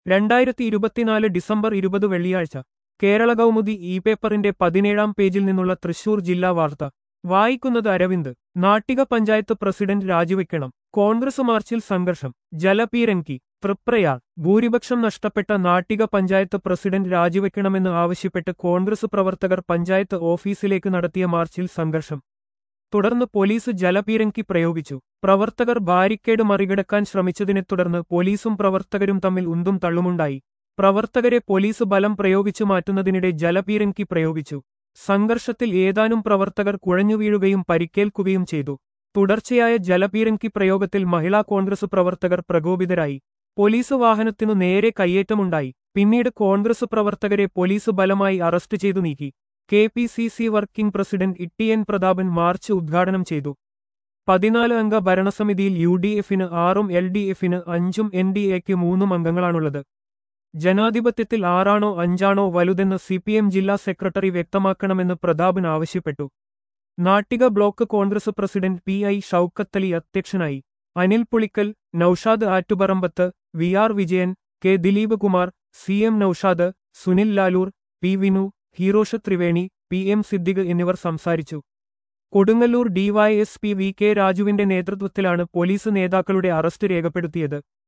രണ്ടായിരത്തി ഇരുപത്തിനാല് ഡിസംബർ ഇരുപത് വെള്ളിയാഴ്ച കേരള കൗമുദി ഇ പേപ്പറിന്റെ പതിനേഴാം പേജിൽ നിന്നുള്ള തൃശൂർ ജില്ലാ വാർത്ത വായിക്കുന്നത് അരവിന്ദ് നാട്ടിക പഞ്ചായത്ത് പ്രസിഡന്റ് രാജിവെക്കണം കോൺഗ്രസ് മാർച്ചിൽ സംഘർഷം ജലപീരങ്കി തൃപ്രയാർ ഭൂരിപക്ഷം നഷ്ടപ്പെട്ട നാട്ടിക പഞ്ചായത്ത് പ്രസിഡന്റ് രാജിവെക്കണമെന്ന് ആവശ്യപ്പെട്ട് കോൺഗ്രസ് പ്രവർത്തകർ പഞ്ചായത്ത് ഓഫീസിലേക്ക് നടത്തിയ മാർച്ചിൽ സംഘർഷം തുടർന്ന് പോലീസ് ജലപീരങ്കി പ്രയോഗിച്ചു പ്രവർത്തകർ ബാരിക്കേഡ് മറികടക്കാൻ ശ്രമിച്ചതിനെ തുടർന്ന് പോലീസും പ്രവർത്തകരും തമ്മിൽ ഉന്തും തള്ളുമുണ്ടായി പ്രവർത്തകരെ പോലീസ് ബലം പ്രയോഗിച്ചു മാറ്റുന്നതിനിടെ ജലപീരങ്കി പ്രയോഗിച്ചു സംഘർഷത്തിൽ ഏതാനും പ്രവർത്തകർ കുഴഞ്ഞുവീഴുകയും പരിക്കേൽക്കുകയും ചെയ്തു തുടർച്ചയായ ജലപീരങ്കി പ്രയോഗത്തിൽ മഹിളാ കോൺഗ്രസ് പ്രവർത്തകർ പ്രകോപിതരായി പോലീസ് വാഹനത്തിനു നേരെ കയ്യേറ്റമുണ്ടായി പിന്നീട് കോൺഗ്രസ് പ്രവർത്തകരെ പോലീസ് ബലമായി അറസ്റ്റ് ചെയ്തു നീക്കി K P C C working president E N Prathapan march ഉദ്ഘാടനം ചെയ്തു പതിനാല് അംഗ ഭരണസമിതിയിൽ യു ഡി എഫിന് ആറും എൽ ഡി എഫിന് അഞ്ചും എൻ ഡി എക്ക് മൂന്നും അംഗങ്ങളാണുള്ളത് ജനാധിപത്യത്തിൽ ആറാണോ അഞ്ചാണോ വലുതെന്ന് സി പി എം ജില്ലാ സെക്രട്ടറി വ്യക്തമാക്കണമെന്ന് പ്രതാപൻ ആവശ്യപ്പെട്ടു Nattika block Congress president P I Shoukathali അധ്യക്ഷനായി Anil Pulikkal Noushad Attuparambath V R Vijayan K Dileep Kumar C M Noushad Sunil Lalur P Vinu Hirosha Triveni P M Siddique എന്നിവർ സംസാരിച്ചു കൊടുങ്ങല്ലൂർ ഡിവൈഎസ്പി വി കെ രാജുവിന്റെ നേതൃത്വത്തിലാണ് പോലീസ് നേതാക്കളുടെ അറസ്റ്റ് രേഖപ്പെടുത്തിയത്